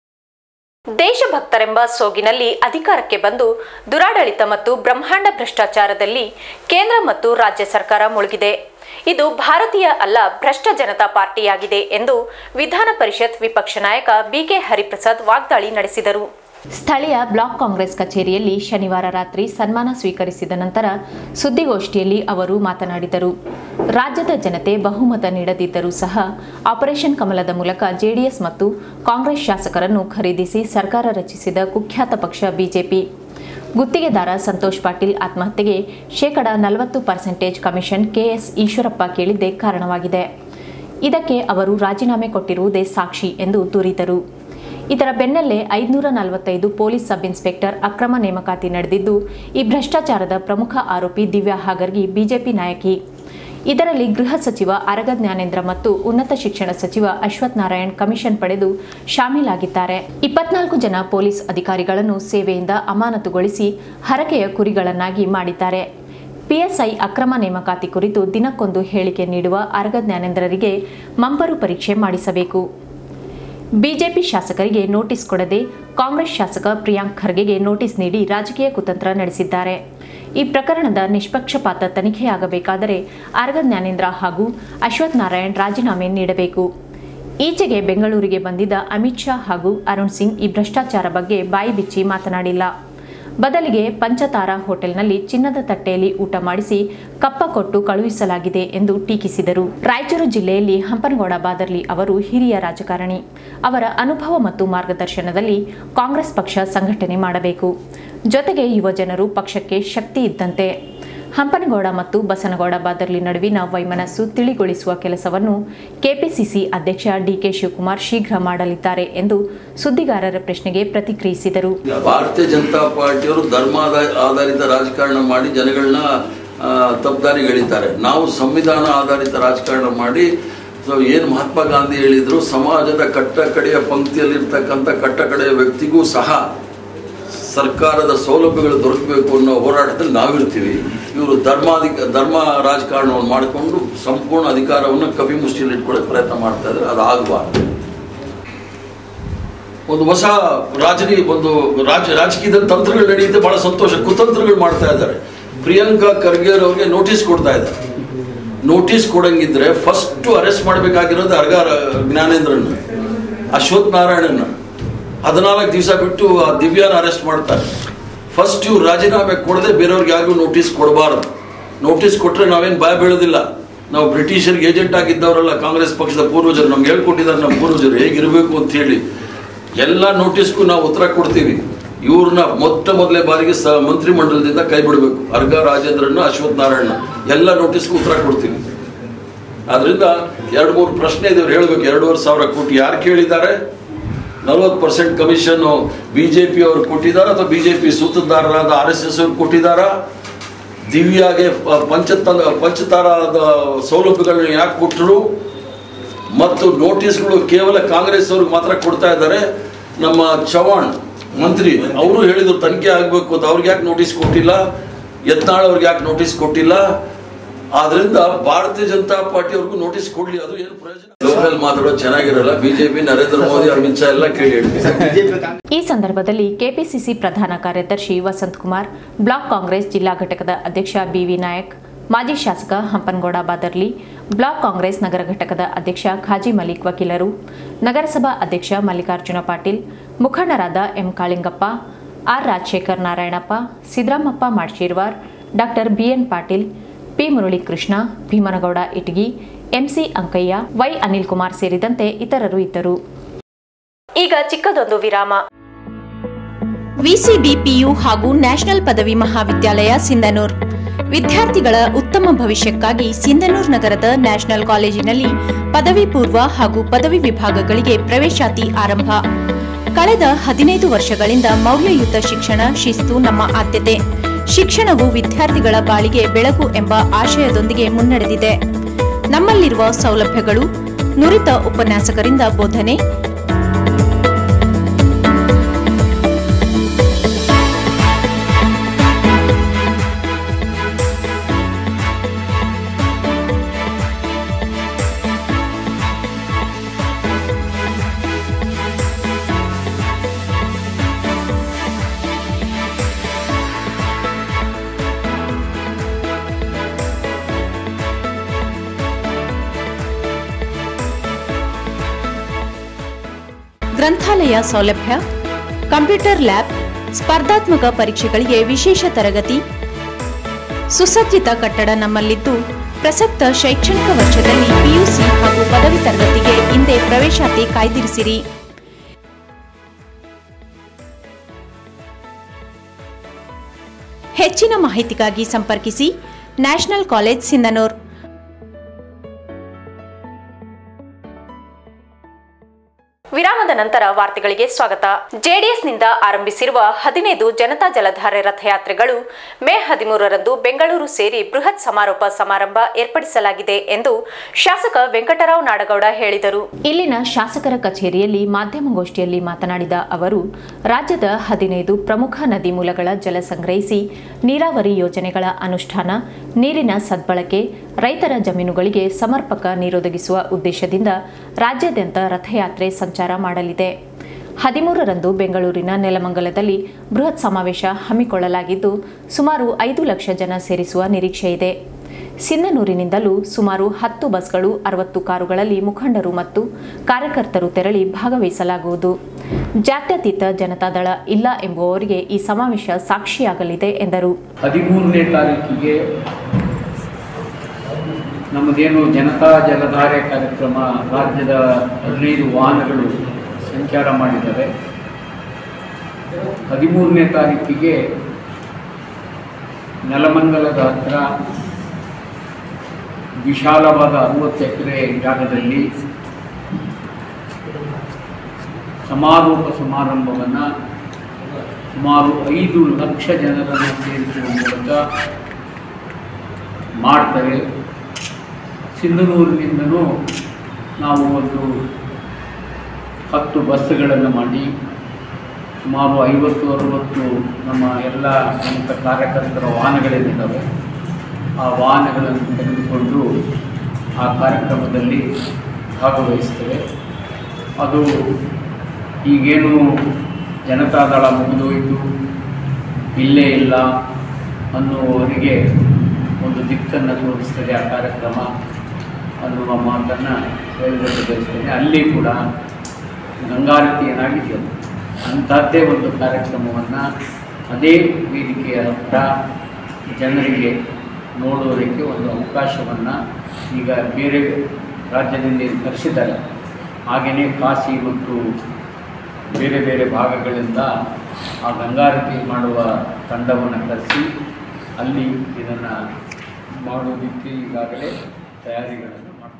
ದೇಶಭಕ್ತರೆಂಬ ಸೋಗಿನಲ್ಲಿ ಅಧಿಕಾರಕ್ಕೆ ಬಂದು ದುರಾಡಳಿತ ಮತ್ತು ಬ್ರಹ್ಮಾಂಡ ಭ್ರಷ್ಟಾಚಾರದಲ್ಲಿ ಕೇಂದ್ರ ಮತ್ತು ರಾಜ್ಯ ಸರ್ಕಾರ ಮುಳುಗಿದೆ ಇದು ಭಾರತೀಯ ಅಲ್ಲ ಭ್ರಷ್ಟ ಜನತಾ ಪಾರ್ಟಿಯಾಗಿದೆ ಎಂದು ವಿಧಾನ ಪರಿಷತ್ ವಿಪಕ್ಷ ನಾಯಕ ಬಿಕೆ ಹರಿಪ್ರಸಾದ್ ವಾಗ್ದಾಳಿ ನಡೆಸಿದರು ಸ್ಥಳೀಯ ಬ್ಲಾಕ್ ಕಾಂಗ್ರೆಸ್ ಕಚೇರಿಯಲ್ಲಿ ಶನಿವಾರ ರಾತ್ರಿ ಸನ್ಮಾನ ಸ್ವೀಕರಿಸಿದ ನಂತರ ಸುದ್ದಿಗೋಷ್ಠಿಯಲ್ಲಿ ಅವರು ಮಾತನಾಡಿದರು ರಾಜ್ಯದ ಜನತೆ ಬಹುಮತ ನೀಡದಿದ್ದರೂ ಸಹ ಆಪರೇಷನ್ ಕಮಲದ ಮೂಲಕ ಜೆಡಿಎಸ್ ಮತ್ತು ಕಾಂಗ್ರೆಸ್ ಶಾಸಕರನ್ನು ಖರೀದಿಸಿ ಸರ್ಕಾರ ರಚಿಸಿದ ಕುಖ್ಯಾತ ಪಕ್ಷ ಬಿಜೆಪಿ ಗುತ್ತಿಗೆದಾರ ಸಂತೋಷ್ ಪಾಟೀಲ್ ಆತ್ಮಹತ್ಯೆಗೆ ಶೇಕಡ ನಲವತ್ತು ಪರ್ಸೆಂಟೇಜ್ ಕಮಿಷನ್ ಕೆಎಸ್ ಈಶ್ವರಪ್ಪ ಕೇಳಿದ್ದೇ ಕಾರಣವಾಗಿದೆ ಇದಕ್ಕೆ ಅವರು ರಾಜೀನಾಮೆ ಕೊಟ್ಟಿರುವುದೇ ಸಾಕ್ಷಿ ಎಂದು ದೂರಿದರು ಇದರ ಬೆನ್ನಲ್ಲೇ ಐದುನೂರ ನಲವತ್ತೈದು ಪೊಲೀಸ್ ಸಬ್ ಇನ್ಸ್ಪೆಕ್ಟರ್ ಅಕ್ರಮ ನೇಮಕಾತಿ ನಡೆದಿದ್ದು ಈ ಭ್ರಷ್ಟಾಚಾರದ ಪ್ರಮುಖ ಆರೋಪಿ ದಿವ್ಯಾ ಹಾಗರ್ಗಿ ಬಿಜೆಪಿ ನಾಯಕಿ ಇದರಲ್ಲಿ ಗೃಹ ಸಚಿವ ಅರಗ ಜ್ಞಾನೇಂದ್ರ ಮತ್ತು ಉನ್ನತ ಶಿಕ್ಷಣ ಸಚಿವ ಅಶ್ವಥ್ ನಾರಾಯಣ್ ಕಮಿಷನ್ ಪಡೆದು ಶಾಮೀಲಾಗಿದ್ದಾರೆ ಇಪ್ಪತ್ನಾಲ್ಕು ಜನ ಪೊಲೀಸ್ ಅಧಿಕಾರಿಗಳನ್ನು ಸೇವೆಯಿಂದ ಅಮಾನತುಗೊಳಿಸಿ ಹರಕೆಯ ಕುರಿಗಳನ್ನಾಗಿ ಮಾಡಿದ್ದಾರೆ ಪಿಎಸ್ಐ ಅಕ್ರಮ ನೇಮಕಾತಿ ಕುರಿತು ದಿನಕ್ಕೊಂದು ಹೇಳಿಕೆ ನೀಡುವ ಅರಗ ಜ್ಞಾನೇಂದ್ರರಿಗೆ ಮಂಪರು ಪರೀಕ್ಷೆ ಮಾಡಿಸಬೇಕು ಬಿಜೆಪಿ ಶಾಸಕರಿಗೆ ನೋಟಿಸ್ ಕೊಡದೆ ಕಾಂಗ್ರೆಸ್ ಶಾಸಕ ಪ್ರಿಯಾಂಕ್ ಖರ್ಗೆಗೆ ನೋಟಿಸ್ ನೀಡಿ ರಾಜಕೀಯ ಕುತಂತ್ರ ನಡೆಸಿದ್ದಾರೆ ಈ ಪ್ರಕರಣದ ನಿಷ್ಪಕ್ಷಪಾತ ತನಿಖೆಯಾಗಬೇಕಾದರೆ ಅರಗ ಜ್ಞಾನೇಂದ್ರ ಹಾಗೂ ಅಶ್ವಥ್ ನಾರಾಯಣ್ ರಾಜೀನಾಮೆ ನೀಡಬೇಕು ಈಚೆಗೆ ಬೆಂಗಳೂರಿಗೆ ಬಂದಿದ್ದ ಅಮಿತ್ ಶಾ ಹಾಗೂ ಅರುಣ್ ಸಿಂಗ್ ಈ ಭ್ರಷ್ಟಾಚಾರ ಬಗ್ಗೆ ಬಾಯಿ ಬಿಚ್ಚಿ ಮಾತನಾಡಿಲ್ಲ ಬದಲಿಗೆ ಪಂಚತಾರ ಹೋಟೆಲ್ನಲ್ಲಿ ಚಿನ್ನದ ತಟ್ಟೆಯಲ್ಲಿ ಊಟ ಮಾಡಿಸಿ ಕಪ್ಪ ಕೊಟ್ಟು ಕಳುಹಿಸಲಾಗಿದೆ ಎಂದು ಟೀಕಿಸಿದರು ರಾಯಚೂರು ಜಿಲ್ಲೆಯಲ್ಲಿ ಹಂಪನಗೌಡ ಬಾದರ್ಲಿ ಅವರು ಹಿರಿಯ ರಾಜಕಾರಣಿ ಅವರ ಅನುಭವ ಮತ್ತು ಮಾರ್ಗದರ್ಶನದಲ್ಲಿ ಕಾಂಗ್ರೆಸ್ ಪಕ್ಷ ಸಂಘಟನೆ ಮಾಡಬೇಕು ಜೊತೆಗೆ ಯುವಜನರು ಪಕ್ಷಕ್ಕೆ ಶಕ್ತಿ ಇದ್ದಂತೆ ಹಂಪನಗೌಡ ಮತ್ತು ಬಸನಗೌಡ ಬಾದರ್ಲಿ ನಡುವಿನ ವೈಮನಸ್ಸು ತಿಳಿಗೊಳಿಸುವ ಕೆಲಸವನ್ನು ಕೆಪಿಸಿಸಿ ಅಧ್ಯಕ್ಷ ಡಿಕೆ ಶಿವಕುಮಾರ್ ಶೀಘ್ರ ಮಾಡಲಿದ್ದಾರೆ ಎಂದು ಸುದ್ದಿಗಾರರ ಪ್ರಶ್ನೆಗೆ ಪ್ರತಿಕ್ರಿಯಿಸಿದರು ಭಾರತೀಯ ಜನತಾ ಪಾರ್ಟಿಯವರು ಧರ್ಮ ಆಧಾರಿತ ರಾಜಕಾರಣ ಮಾಡಿ ಜನಗಳನ್ನ ಆ, ತಪ್ಪುದಾರಿಗೆ ಎಳಿತಾರೆ ನಾವು ಸಂವಿಧಾನ ಆಧಾರಿತ ರಾಜಕಾರಣ ಮಾಡಿ ಸೊ ಏನು ಮಹಾತ್ಮ ಗಾಂಧಿ ಹೇಳಿದ್ರು ಸಮಾಜದ ಕಟ್ಟ ಕಡೆಯ ಪಂಕ್ತಿಯಲ್ಲಿರ್ತಕ್ಕಂಥ ಕಟ್ಟ ಕಡೆಯ ವ್ಯಕ್ತಿಗೂ ಸಹ ಸರ್ಕಾರದ ಸೌಲಭ್ಯಗಳು ದೊರಕಬೇಕು ಅನ್ನೋ ಹೋರಾಟದಲ್ಲಿ ನಾವಿರ್ತೀವಿ ಇವರು ಧರ್ಮಾಧಿಕ ಧರ್ಮ ರಾಜಕಾರಣವನ್ನು ಮಾಡಿಕೊಂಡು ಸಂಪೂರ್ಣ ಅಧಿಕಾರವನ್ನು ಕಪಿ ಮುಷ್ಟಿಯಲ್ಲಿ ಇಟ್ಕೊಳ್ಳೋಕೆ ಪ್ರಯತ್ನ ಮಾಡ್ತಾ ಇದ್ದಾರೆ ಅದು ಆಗಬಾರ್ದು ಒಂದು ಹೊಸ ರಾಜನಿ ಒಂದು ರಾಜ ರಾಜಕೀಯದ ತಂತ್ರಗಳು ನಡೆಯುತ್ತೆ ಬಹಳ ಸಂತೋಷ ಕುತಂತ್ರಗಳು ಮಾಡ್ತಾ ಇದ್ದಾರೆ ಪ್ರಿಯಾಂಕಾ ಖರ್ಗೆ ಅವ್ರಿಗೆ ನೋಟಿಸ್ ಕೊಡ್ತಾ ಇದ್ದಾರೆ ನೋಟಿಸ್ ಕೊಡಂಗಿದ್ರೆ ಫಸ್ಟ್ ಅರೆಸ್ಟ್ ಮಾಡಬೇಕಾಗಿರೋದು ಅರ್ಗ ಜ್ಞಾನೇಂದ್ರನ್ನ ಅಶ್ವಥ್ ನಾರಾಯಣನ್ನ ಹದಿನಾಲ್ಕು ದಿವಸ ಬಿಟ್ಟು ಆ ದಿವ್ಯಾನ ಅರೆಸ್ಟ್ ಮಾಡ್ತಾರೆ ಫಸ್ಟ್ ಇವ್ರು ರಾಜೀನಾಮೆ ಕೊಡದೆ ಬೇರೆಯವ್ರಿಗೆ ಯಾರಿಗೂ ನೋಟಿಸ್ ಕೊಡಬಾರದು ನೋಟಿಸ್ ಕೊಟ್ಟರೆ ನಾವೇನು ಭಯ ಬೀಳೋದಿಲ್ಲ ನಾವು ಬ್ರಿಟಿಷರಿಗೆ ಏಜೆಂಟ್ ಆಗಿದ್ದವರಲ್ಲ ಕಾಂಗ್ರೆಸ್ ಪಕ್ಷದ ಪೂರ್ವಜರು ನಮ್ಗೆ ಹೇಳ್ಕೊಟ್ಟಿದ್ದಾರೆ ನಮ್ಮ ಪೂರ್ವಜರು ಹೇಗಿರಬೇಕು ಅಂತ ಹೇಳಿ ಎಲ್ಲ ನೋಟಿಸ್ಗೂ ನಾವು ಉತ್ತರ ಕೊಡ್ತೀವಿ ಇವ್ರನ್ನ ಮೊಟ್ಟ ಮೊದಲೇ ಬಾರಿಗೆ ಸ ಮಂತ್ರಿಮಂಡಲದಿಂದ ಕೈ ಬಿಡಬೇಕು ಅರ್ಗ ರಾಜೇಂದ್ರನ್ನ ಅಶ್ವಥ್ ನಾರಾಯಣ ಎಲ್ಲ ನೋಟಿಸ್ಗೂ ಉತ್ತರ ಕೊಡ್ತೀವಿ ಆದ್ರಿಂದ ಎರಡು ಮೂರು ಪ್ರಶ್ನೆ ಇದಾವೆ ಹೇಳ್ಬೇಕು ಎರಡೂವರೆ ಸಾವಿರ ಕೋಟಿ ಯಾರು ಕೇಳಿದ್ದಾರೆ ನಲ್ವತ್ತು ಪರ್ಸೆಂಟ್ ಕಮಿಷನ್ ಬಿಜೆಪಿ ಅವರು ಕೊಟ್ಟಿದ್ದಾರೆ ಅಥವಾ ಬಿಜೆಪಿ ಸೂತ್ರಧಾರರಾದ ಆರ್ ಎಸ್ ಎಸ್ ಅವರು ಕೊಟ್ಟಿದ್ದಾರಾ ದಿವ್ಯಾಗೆ ಪಂಚತ ಪಂಚತಾರದ ಸೌಲಭ್ಯಗಳನ್ನ ಯಾಕೆ ಕೊಟ್ಟರು ಮತ್ತು ನೋಟಿಸ್ಗಳು ಕೇವಲ ಕಾಂಗ್ರೆಸ್ ಅವ್ರಿಗೆ ಮಾತ್ರ ಕೊಡ್ತಾ ಇದ್ದಾರೆ ನಮ್ಮ ಚವಾಣ್ ಮಂತ್ರಿ ಅವರು ಹೇಳಿದ್ರು ತನಿಖೆ ಆಗಬೇಕು ಅಂತ ಅವ್ರಿಗೆ ಯಾಕೆ ನೋಟಿಸ್ ಕೊಟ್ಟಿಲ್ಲ ಯತ್ನಾಳ್ ಅವ್ರಿಗೆ ಯಾಕೆ ನೋಟಿಸ್ ಕೊಟ್ಟಿಲ್ಲ ಆದ್ರಿಂದ ಭಾರತೀಯ ಜನತಾ ಪಾರ್ಟಿ ಅವ್ರಿಗೂ ನೋಟಿಸ್ ಕೊಡ್ಲಿ ಅದು ಏನು ಪ್ರಯೋಜನ ಲೋಕಲ್ ಮಾತಾಡೋದು ಚೆನ್ನಾಗಿರಲ್ಲ ಬಿಜೆಪಿ ನರೇಂದ್ರ ಮೋದಿ ಅಮಿತ್ ಶಾ ಎಲ್ಲ ಕೇಳಿ ಹೇಳ್ತೀನಿ ಈ ಸಂದರ್ಭದಲ್ಲಿ ಕೆಪಿಸಿಸಿ ಪ್ರಧಾನ ಕಾರ್ಯದರ್ಶಿ ವಸಂತ್ ಕುಮಾರ್ ಬ್ಲಾಕ್ ಕಾಂಗ್ರೆಸ್ ಜಿಲ್ಲಾ ಘಟಕದ ಅಧ್ಯಕ್ಷ ಬಿವಿ ನಾಯಕ್ ಮಾಜಿ ಶಾಸಕ ಹಂಪನಗೌಡ ಬಾದರ್ಲಿ ಬ್ಲಾಕ್ ಕಾಂಗ್ರೆಸ್ ನಗರ ಘಟಕದ ಅಧ್ಯಕ್ಷ ಖಾಜಿ ಮಲಿಕ್ ವಕೀಲರು ನಗರಸಭಾ ಅಧ್ಯಕ್ಷ ಮಲ್ಲಿಕಾರ್ಜುನ ಪಾಟೀಲ್ ಮುಖಂಡರಾದ M Kalingappa R Rajashekar Narayanappa Siddaramappa Madshirvar doctor BN Patil P Muralikrishna Bhimanagouda Itagi MC Ankaiah Y Anil Kumar ಸೇರಿದಂತೆ ಇತರರು ಇದ್ದರು ಈಗ ಚಿಕ್ಕದೊಂದು ವಿರಾಮ ವಿಸಿಡಿಪಿಯು ಹಾಗೂ ನ್ಯಾಷನಲ್ ಪದವಿ ಮಹಾವಿದ್ಯಾಲಯ ಸಿಂಧನೂರ್ ವಿದ್ಯಾರ್ಥಿಗಳ ಉತ್ತಮ ಭವಿಷ್ಯಕ್ಕಾಗಿ ಸಿಂಧನೂರ್ ನಗರದ ನ್ಯಾಷನಲ್ ಕಾಲೇಜಿನಲ್ಲಿ ಪದವಿ ಪೂರ್ವ ಹಾಗೂ ಪದವಿ ವಿಭಾಗಗಳಿಗೆ ಪ್ರವೇಶಾತಿ ಆರಂಭ ಕಳೆದ ಹದಿನೈದು ವರ್ಷಗಳಿಂದ ಮೌಲ್ಯಯುತ ಶಿಕ್ಷಣ ಶಿಸ್ತು ನಮ್ಮ ಆದ್ಯತೆ ಶಿಕ್ಷಣವು ವಿದ್ಯಾರ್ಥಿಗಳ ಬಾಳಿಗೆ ಬೆಳಕು ಎಂಬ ಆಶಯದೊಂದಿಗೆ ಮುನ್ನಡೆದಿದೆ ನಮ್ಮಲ್ಲಿರುವ ಸೌಲಭ್ಯಗಳು ನುರಿತ ಉಪನ್ಯಾಸಕರಿಂದ ಬೋಧನೆ ಗ್ರಂಥಾಲಯ ಸೌಲಭ್ಯ ಕಂಪ್ಯೂಟರ್ ಲ್ಯಾಬ್ ಸ್ಪರ್ಧಾತ್ಮಕ ಪರೀಕ್ಷೆಗಳಿಗೆ ವಿಶೇಷ ತರಗತಿ ಸುಸಜ್ಜಿತ ಕಟ್ಟಡ ನಮ್ಮಲ್ಲಿದ್ದು ಪ್ರಸಕ್ತ ಶೈಕ್ಷಣಿಕ ವರ್ಷದಲ್ಲಿ ಪಿಯುಸಿ ಹಾಗೂ ಪದವಿ ತರಗತಿಗೆ ಹಿಂದೆ ಪ್ರವೇಶಾತಿ ಕಾಯ್ದಿರಿಸಿರಿ ಹೆಚ್ಚಿನ ಮಾಹಿತಿಗಾಗಿ ಸಂಪರ್ಕಿಸಿ ನ್ಯಾಷನಲ್ ಕಾಲೇಜ್ ಸಿಂಧನೂರ್ ವಿರಾಮದ ನಂತರ ವಾರ್ತೆಗಳಿಗೆ ಸ್ವಾಗತ ಜೆಡಿಎಸ್ನಿಂದ ಆರಂಭಿಸಿರುವ ಹದಿನೈದು ಜನತಾ ಜಲಧಾರೆ ರಥಯಾತ್ರೆಗಳು ಮೇ ಹದಿಮೂರರಂದು ಬೆಂಗಳೂರು ಸೇರಿ ಬೃಹತ್ ಸಮಾರೋಪ ಸಮಾರಂಭ ಏರ್ಪಡಿಸಲಾಗಿದೆ ಎಂದು ಶಾಸಕ ವೆಂಕಟರಾವ್ ನಾಡಗೌಡ ಹೇಳಿದರು ಇಲ್ಲಿನ ಶಾಸಕರ ಕಚೇರಿಯಲ್ಲಿ ಮಾಧ್ಯಮಗೋಷ್ಠಿಯಲ್ಲಿ ಮಾತನಾಡಿದ ಅವರು ರಾಜ್ಯದ ಹದಿನೈದು ಪ್ರಮುಖ ನದಿ ಮೂಲಗಳ ಜಲ ಸಂಗ್ರಹಿಸಿ ನೀರಾವರಿ ಯೋಜನೆಗಳ ಅನುಷ್ಠಾನ ನೀರಿನ ಸದ್ಬಳಕೆ ರೈತರ ಜಮೀನುಗಳಿಗೆ ಸಮರ್ಪಕ ನೀರೊದಗಿಸುವ ಉದ್ದೇಶದಿಂದ ರಾಜ್ಯಾದ್ಯಂತ ರಥಯಾತ್ರೆ ಸಂಚಾರ ಮಾಡಲಿದೆ ಹದಿಮೂರರಂದು ಬೆಂಗಳೂರಿನ ನೆಲಮಂಗಲದಲ್ಲಿ ಬೃಹತ್ ಸಮಾವೇಶ ಹಮ್ಮಿಕೊಳ್ಳಲಾಗಿದ್ದು ಸುಮಾರು ಐದು ಲಕ್ಷ ಜನ ಸೇರಿಸುವ ನಿರೀಕ್ಷೆ ಇದೆ ಸಿಂಧನೂರಿನಿಂದಲೂ ಸುಮಾರು ಹತ್ತು ಬಸ್ಗಳು ಅರವತ್ತು ಕಾರುಗಳಲ್ಲಿ ಮುಖಂಡರು ಮತ್ತು ಕಾರ್ಯಕರ್ತರು ತೆರಳಿ ಭಾಗವಹಿಸಲಾಗುವುದು ಜಾತ್ಯತೀತ ಜನತಾದಳ ಇಲ್ಲ ಎಂಬುವವರಿಗೆ ಈ ಸಮಾವೇಶ ಸಾಕ್ಷಿಯಾಗಲಿದೆ ಎಂದರು ಹದಿಮೂರನೇ ತಾರೀಕಿಗೆ ನಮ್ಮದೇನು ಜನತಾ ಜಲಧಾರೆ ಕಾರ್ಯಕ್ರಮ ರಾಜ್ಯದ ಹದಿನೈದು ವಾಹನಗಳು ಸಂಚಾರ ಮಾಡಿದ್ದಾರೆ ಹದಿಮೂರನೇ ತಾರೀಕಿಗೆ ನೆಲಮಂಗಲದ ಹತ್ರ ವಿಶಾಲವಾದ ಅರುವತ್ತು ಎಕರೆ ಜಾಗದಲ್ಲಿ ಸಮಾರೋಪ ಸಮಾರಂಭವನ್ನು ಸುಮಾರು ಐದು ಲಕ್ಷ ಜನರನ್ನು ಸೇರಿಸುವ ಮೂಲಕ ಮಾಡ್ತಾರೆ ಸಿಂಧನೂರಿನಿಂದನೂ ನಾವು ಒಂದು ಹತ್ತು ಬಸ್ಸುಗಳನ್ನು ಮಾಡಿ ಸುಮಾರು ಐವತ್ತು ಅರುವತ್ತು ನಮ್ಮ ಎಲ್ಲ ಪ್ರಮುಖ ಕಾರ್ಯಕರ್ತರ ವಾಹನಗಳೇನಿದ್ದಾವೆ ಆ ವಾಹನಗಳನ್ನು ತೆಗೆದುಕೊಂಡು ಆ ಕಾರ್ಯಕ್ರಮದಲ್ಲಿ ಭಾಗವಹಿಸ್ತೇವೆ ಅದು ಈಗೇನು ಜನತಾದಳ ಮುಗಿದೋಯಿತು ಇಲ್ಲೇ ಇಲ್ಲ ಅನ್ನುವವರಿಗೆ ಒಂದು ದಿಕ್ಕನ್ನು ತೋರಿಸ್ತದೆ ಆ ಕಾರ್ಯಕ್ರಮ ಅನ್ನುವ ಮಾತನ್ನು ಹೇಳಲಿಕ್ಕೆ ಬಯಸ್ತೇನೆ ಅಲ್ಲಿ ಕೂಡ ಗಂಗಾರತಿ ಏನಾಗಿದೆಯಲ್ಲ ಅಂಥದ್ದೇ ಒಂದು ಕಾರ್ಯಕ್ರಮವನ್ನು ಅದೇ ವೇದಿಕೆಯ ಹತ್ರ ಜನರಿಗೆ ನೋಡುವುದಕ್ಕೆ ಒಂದು ಅವಕಾಶವನ್ನು ಈಗ ಬೇರೆ ರಾಜ್ಯದಿಂದ ಏನು ಕರೆಸಿದ್ದಾರೆ ಹಾಗೆಯೇ ಕಾಶಿ ಮತ್ತು ಬೇರೆ ಬೇರೆ ಭಾಗಗಳಿಂದ ಆ ಗಂಗಾರತಿ ಮಾಡುವ ತಂಡವನ್ನು ಕರೆಸಿ ಅಲ್ಲಿ ಇದನ್ನು ಮಾಡುವುದಕ್ಕೆ ಈಗಾಗಲೇ ತಯಾರಿಗಳನ್ನು ಮಾಡ್ತಾರೆ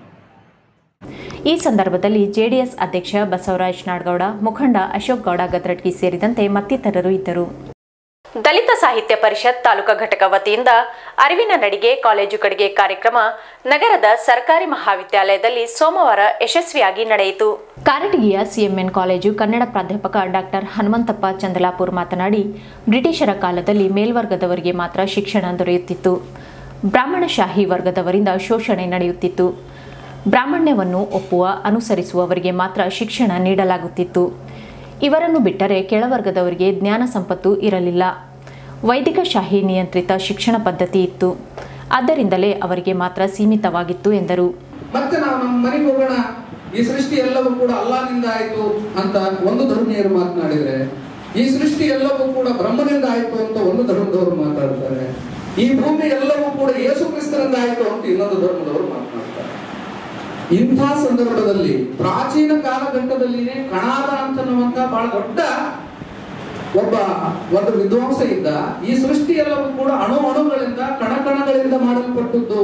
ಈ ಸಂದರ್ಭದಲ್ಲಿ ಜೆಡಿಎಸ್ ಅಧ್ಯಕ್ಷ ಬಸವರಾಜ್ ನಾಡಗೌಡ ಮುಖಂಡ ಅಶೋಕ್ ಗೌಡ ಗದ್ರಟ್ಗಿ ಸೇರಿದಂತೆ ಮತ್ತಿತರರು ಇದ್ದರು ದಲಿತ ಸಾಹಿತ್ಯ ಪರಿಷತ್ ತಾಲೂಕಾ ಘಟಕ ವತಿಯಿಂದ ಅರಿವಿನ ನಡಿಗೆ ಕಾಲೇಜು ಕಡೆಗೆ ಕಾರ್ಯಕ್ರಮ ನಗರದ ಸರ್ಕಾರಿ ಮಹಾವಿದ್ಯಾಲಯದಲ್ಲಿ ಸೋಮವಾರ ಯಶಸ್ವಿಯಾಗಿ ನಡೆಯಿತು ಕಾರಟಗಿಯ ಸಿಎಂಎನ್ ಕಾಲೇಜು ಕನ್ನಡ ಪ್ರಾಧ್ಯಾಪಕ ಡಾಕ್ಟರ್ ಹನುಮಂತಪ್ಪ ಚಂದಲಾಪುರ್ ಮಾತನಾಡಿ ಬ್ರಿಟಿಷರ ಕಾಲದಲ್ಲಿ ಮೇಲ್ವರ್ಗದವರಿಗೆ ಮಾತ್ರ ಶಿಕ್ಷಣ ದೊರೆಯುತ್ತಿತ್ತು ಬ್ರಾಹ್ಮಣಶಾಹಿ ವರ್ಗದವರಿಂದ ಶೋಷಣೆ ನಡೆಯುತ್ತಿತ್ತು ಬ್ರಾಹ್ಮಣ್ಯವನ್ನು ಒಪ್ಪುವ ಅನುಸರಿಸುವವರಿಗೆ ಮಾತ್ರ ಶಿಕ್ಷಣ ನೀಡಲಾಗುತ್ತಿತ್ತು ಇವರನ್ನು ಬಿಟ್ಟರೆ ಕೆಳವರ್ಗದವರಿಗೆ ಜ್ಞಾನ ಸಂಪತ್ತು ಇರಲಿಲ್ಲ ವೈದಿಕ ಶಾಹಿ ನಿಯಂತ್ರಿತ ಶಿಕ್ಷಣ ಪದ್ಧತಿ ಇತ್ತು ಆದ್ದರಿಂದಲೇ ಅವರಿಗೆ ಮಾತ್ರ ಸೀಮಿತವಾಗಿತ್ತು ಎಂದರು ಮತ್ತೆ ನಾವು ನಮ್ಮ ಮನೆಗೆ ಹೋಗೋಣ ಈ ಸೃಷ್ಟಿ ಎಲ್ಲವೂ ಕೂಡ ಅಲ್ಲಾನಿಂದ ಆಯ್ತು ಅಂತ ಒಂದು ಧರ್ಮೀಯರು ಮಾತನಾಡಿದ್ರೆ ಈ ಸೃಷ್ಟಿ ಎಲ್ಲವೂ ಕೂಡ ಬ್ರಹ್ಮನಿಂದ ಆಯ್ತು ಅಂತ ಒಂದು ಧರ್ಮದವರು ಮಾತಾಡ್ತಾರೆ ಈ ಭೂಮಿ ಎಲ್ಲವೂ ಕೂಡ ಯೇಸು ಕ್ರಿಸ್ತನಿಂದ ಆಯ್ತು ಅಂತ ಇನ್ನೊಂದು ಧರ್ಮದವರು ಮಾತನಾಡ್ತಾರೆ ಇಂಥ ಸಂದರ್ಭದಲ್ಲಿ ಪ್ರಾಚೀನ ಕಾಲಘಟ್ಟದಲ್ಲಿನೇ ಕಣಾದ ಅಂತನ್ನುವಂತ ಬಹಳ ದೊಡ್ಡ ಒಬ್ಬ ಒಂದು ವಿದ್ವಾಂಸ ಇದ್ದ ಈ ಸೃಷ್ಟಿ ಎಲ್ಲವೂ ಕೂಡ ಅಣು ಅಣುಗಳಿಂದ ಕಣ ಕಣಗಳಿಂದ ಮಾಡಲ್ಪಟ್ಟದ್ದು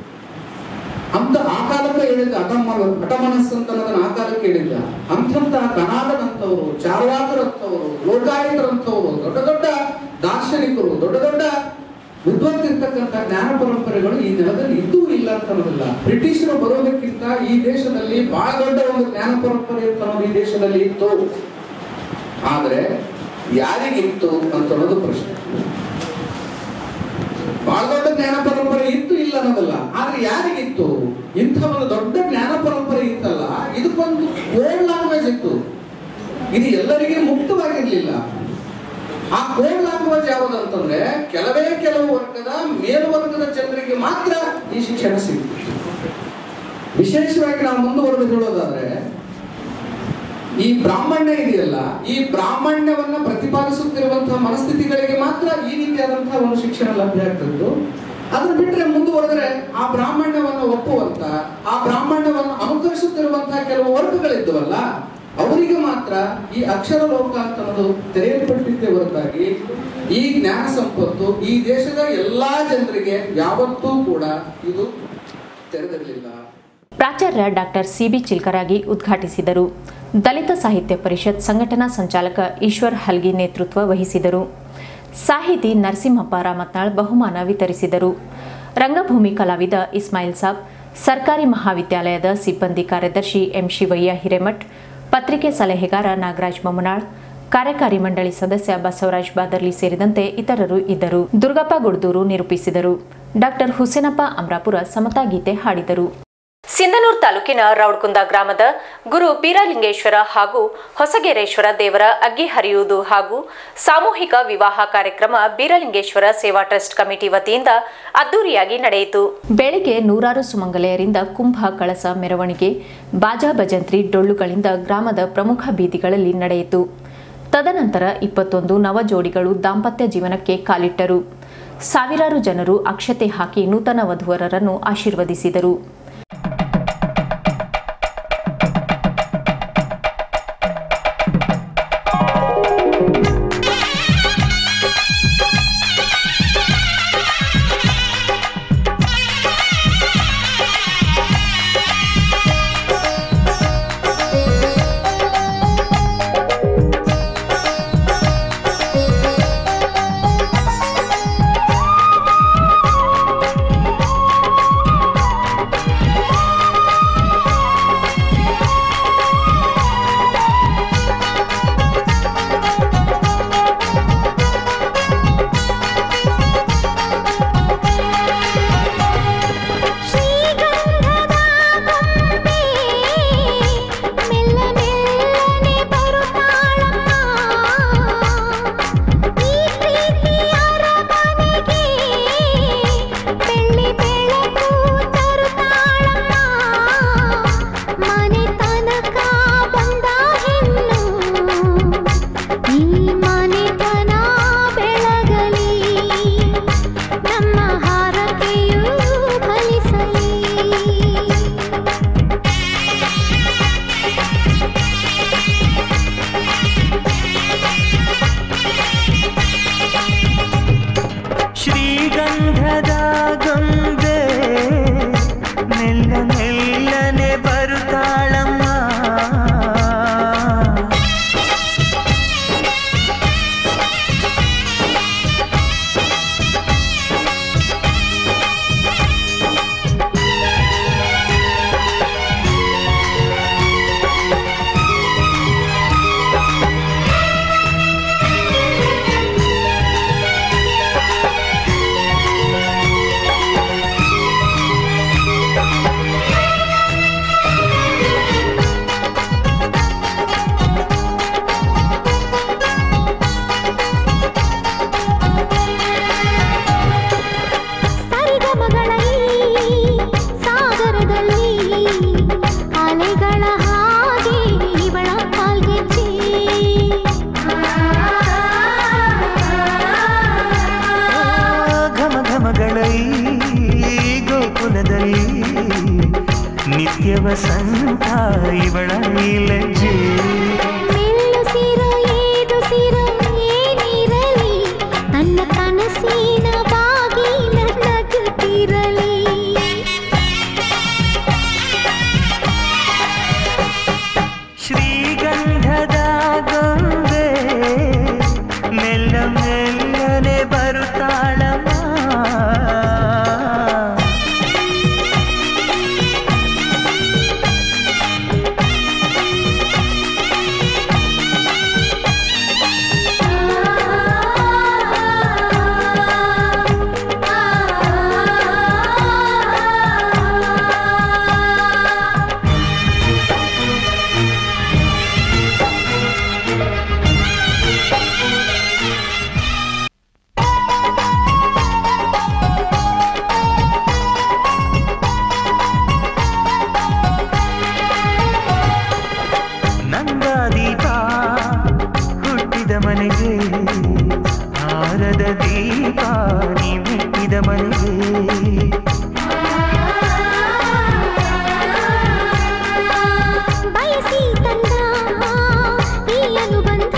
ಅಂತ ಆ ಕಾಲಕ್ಕೆ ಹೇಳಿದ್ದ ಹಠಮ ಹಠಮನಸ್ಸು ಅಂತ ಅನ್ನೋದನ್ನ ಆ ಕಾಲಕ್ಕೆ ಹೇಳಿದ್ದ ಅಂಥಂತ ಕನಾದನಂತವರು ಚಾರ್ವಾಕರಂತವರು ಲೋಕಾಯುತರಂತವರು ದೊಡ್ಡ ದೊಡ್ಡ ದಾರ್ಶನಿಕರು ದೊಡ್ಡ ದೊಡ್ಡ ವಿದ್ವತ್ತಿರ್ತಕ್ಕಂಥ ಜ್ಞಾನ ಪರಂಪರೆಗಳು ಈ ನೆಲದಲ್ಲಿ ಇದ್ದೂ ಇಲ್ಲ ಅಂತ ಅನ್ನೋದಿಲ್ಲ ಬ್ರಿಟಿಷರು ಬರೋದಕ್ಕಿಂತ ಈ ದೇಶದಲ್ಲಿ ಬಹಳ ದೊಡ್ಡ ಒಂದು ಜ್ಞಾನ ಪರಂಪರೆ ಅಂತ ಅನ್ನೋದು ಈ ದೇಶದಲ್ಲಿ ಇತ್ತು ಆದ್ರೆ ಯಾರಿಗಿತ್ತು ಅಂತ ಅನ್ನೋದು ಪ್ರಶ್ನೆ ಬಹಳ ದೊಡ್ಡ ಜ್ಞಾನ ಪರಂಪರೆ ಇತ್ತು ಇಲ್ಲ ಅನ್ನೋದಲ್ಲ ಆದ್ರೆ ಯಾರಿಗಿತ್ತು ಇಂಥ ಒಂದು ದೊಡ್ಡ ಜ್ಞಾನ ಪರಂಪರೆ ಇತ್ತಲ್ಲ ಇದಕ್ಕೊಂದು ಕೋಡ್ ಲ್ಯಾಂಗ್ವೇಜ್ ಇತ್ತು ಇದು ಎಲ್ಲರಿಗೆ ಮುಕ್ತವಾಗಿರ್ಲಿಲ್ಲ ಆ ಕೋಡ್ ಲ್ಯಾಂಗ್ವೇಜ್ ಯಾವುದಂತಂದ್ರೆ ಕೆಲವೇ ಕೆಲವು ವರ್ಗದ ಮೇಲ್ವರ್ಗದ ಜನರಿಗೆ ಮಾತ್ರ ಈ ಶಿಕ್ಷಣ ಸಿಗ್ತಿತ್ತು ವಿಶೇಷವಾಗಿ ನಾವು ಮುಂದುವರೆದು ಹೇಳೋದಾದ್ರೆ ಈ ಬ್ರಾಹ್ಮಣ್ಯ ಇದೆಯಲ್ಲ ಈ ಬ್ರಾಹ್ಮಣ್ಯವನ್ನ ಪ್ರತಿಪಾದಿಸುತ್ತಿರುವಂತಹ ಮನಸ್ಥಿತಿಗಳಿಗೆ ಮಾತ್ರ ಈ ರೀತಿಯಾದಂತಹ ಒಂದು ಶಿಕ್ಷಣ ಲಭ್ಯ ಆಗ್ತಿತ್ತು ಅದನ್ನ ಬಿಟ್ರೆ ಮುಂದುವರೆದ್ರೆ ಆ ಬ್ರಾಹ್ಮಣ್ಯವನ್ನ ಒಪ್ಪುವಂತ ಆ ಬ್ರಾಹ್ಮಣ್ಯವನ್ನು ಅನುಕರಿಸುತ್ತಿರುವಂತಹ ಕೆಲವು ವರ್ಗಗಳಿದ್ದವಲ್ಲ ಅವರಿಗೆ ಮಾತ್ರ ಈ ಅಕ್ಷರ ಲೋಕ ಅಂತ ಅನ್ನೋದು ತೆರೆಯಲ್ಪಟ್ಟಿದ್ದೇ ಹೊರತಾಗಿ ಈ ಜ್ಞಾನ ಸಂಪತ್ತು ಈ ದೇಶದ ಎಲ್ಲಾ ಜನರಿಗೆ ಯಾವತ್ತೂ ಕೂಡ ಇದು ತೆರೆದಿರಲಿಲ್ಲ ಪ್ರಾಚಾರ್ಯ ಡಾಕ್ಟರ್ ಸಿಬಿ ಚಿಲ್ಕರಾಗಿ ಉದ್ಘಾಟಿಸಿದರು ದಲಿತ ಸಾಹಿತ್ಯ ಪರಿಷತ್ ಸಂಘಟನಾ ಸಂಚಾಲಕ ಈಶ್ವರ್ ಹಲ್ಗಿ ನೇತೃತ್ವ ವಹಿಸಿದರು ಸಾಹಿತಿ ನರಸಿಂಹಪ್ಪ ರಾಮತ್ನಾಳ್ ಬಹುಮಾನ ವಿತರಿಸಿದರು ರಂಗಭೂಮಿ ಕಲಾವಿದ ಇಸ್ಮಾಯಿಲ್ ಸಾಬ್ ಸರ್ಕಾರಿ ಮಹಾವಿದ್ಯಾಲಯದ ಸಿಬ್ಬಂದಿ ಕಾರ್ಯದರ್ಶಿ ಎಂ ಶಿವಯ್ಯ ಹಿರೇಮಠ್ ಪತ್ರಿಕೆ ಸಲಹೆಗಾರ ನಾಗರಾಜ್ ಬೊಮ್ಮನಾಳ್ ಕಾರ್ಯಕಾರಿ ಮಂಡಳಿ ಸದಸ್ಯ ಬಸವರಾಜ್ ಬಾದರ್ಲಿ ಸೇರಿದಂತೆ ಇತರರು ಇದ್ದರು ದುರ್ಗಪ್ಪ ಗುಡ್ದೂರು ನಿರೂಪಿಸಿದರು ಡಾಕ್ಟರ್ ಹುಸೇನಪ್ಪ ಅಮ್ರಾಪುರ ಸಮತಾ ಗೀತೆ ಹಾಡಿದರು ಸಿಂಧನೂರು ತಾಲೂಕಿನ ರೌಡ್ಕುಂದ ಗ್ರಾಮದ ಗುರು ಬೀರಲಿಂಗೇಶ್ವರ ಹಾಗೂ ಹೊಸಗೆರೇಶ್ವರ ದೇವರ ಅಗ್ಗಿ ಹರಿಯುವುದು ಹಾಗೂ ಸಾಮೂಹಿಕ ವಿವಾಹ ಕಾರ್ಯಕ್ರಮ ಬೀರಲಿಂಗೇಶ್ವರ ಸೇವಾ ಟ್ರಸ್ಟ್ ಕಮಿಟಿ ವತಿಯಿಂದ ಅದ್ದೂರಿಯಾಗಿ ನಡೆಯಿತು ಬೆಳಗ್ಗೆ ನೂರಾರು ಸುಮಂಗಲೆಯರಿಂದ ಕುಂಭ ಕಳಸ ಮೆರವಣಿಗೆ ಬಾಜಾ ಭಜಂತ್ರಿ ಡೊಳ್ಳುಗಳಿಂದ ಗ್ರಾಮದ ಪ್ರಮುಖ ಬೀದಿಗಳಲ್ಲಿ ನಡೆಯಿತು ತದನಂತರ ಇಪ್ಪತ್ತೊಂದು ನವ ಜೋಡಿಗಳು ದಾಂಪತ್ಯ ಜೀವನಕ್ಕೆ ಕಾಲಿಟ್ಟರು ಸಾವಿರಾರು ಜನರು ಅಕ್ಷತೆ ಹಾಕಿ ನೂತನ ವಧುವರರನ್ನು ಆಶೀರ್ವದಿಸಿದರು Thank you. ವಸಂತ ಇವಳ ಲಜ್ಜೆ ಮೆಲ್ಲುಸಿರು ಏದುಸಿರು ಏನಿರಲಿ ನನ್ನ ಕನಸಿನ ಬಾಗಿಲ ನಗುತ್ತಿರಲಿ ಶ್ರೀಗಂಧದ ಗೊಂಬೆ ಮೆಲ್ಲ ಮೆಲ್ಲನೆ ಬರುತ್ತಾಳಮ್ಮ ನಂದಾದೀಪ ಹುಟ್ಟಿದ ಮನೆಗೆ ಹಾರದ ದೀಪ ನೀ ಮೆಟ್ಟಿದ ಮನೆಗೆ ಬಯಸಿ ತಂದ ಈ ಅನುಬಂಧ